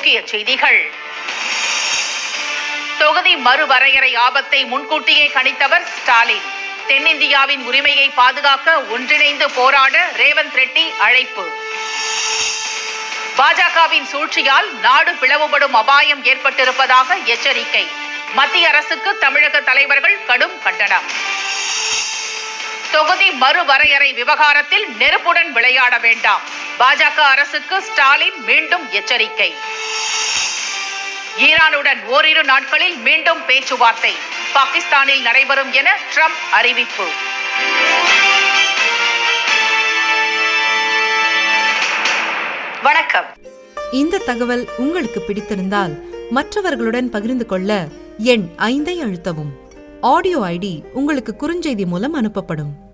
முக்கிய செய்திகள் தொகுதி மறுவரையறை ஆபத்தை முன்கூட்டியே கணித்தவர் ஸ்டாலின் தென்னிந்தியாவின் உரிமையை பாதுகாக்க ஒன்றிணைந்து போராட ரேவந்த் ரெட்டி அழைப்பு பாஜகவின் சூழ்ச்சியால் நாடு பிளவுபடும் அபாயம் ஏற்பட்டிருப்பதாக எச்சரிக்கை மத்திய அரசுக்கு தமிழக தலைவர்கள் கடும் கண்டனம் தொகுதி மறுவரையறை விவகாரத்தில் நெருப்புடன் விளையாட வேண்டாம் பாஜக அரசுக்கு ஸ்டாலின் மீண்டும் எச்சரிக்கை ஈரானுடன் ஓரிரு நாட்களில் மீண்டும் பேச்சுவார்த்தை பாகிஸ்தானில் நடைபெறும் என ட்ரம்ப் அறிவிப்பு வணக்கம் இந்த தகவல் உங்களுக்கு பிடித்திருந்தால் மற்றவர்களுடன் பகிர்ந்து கொள்ள எண் ஐந்தை அழுத்தவும் ஆடியோ ஐடி உங்களுக்கு குறுஞ்செய்தி மூலம் அனுப்பப்படும்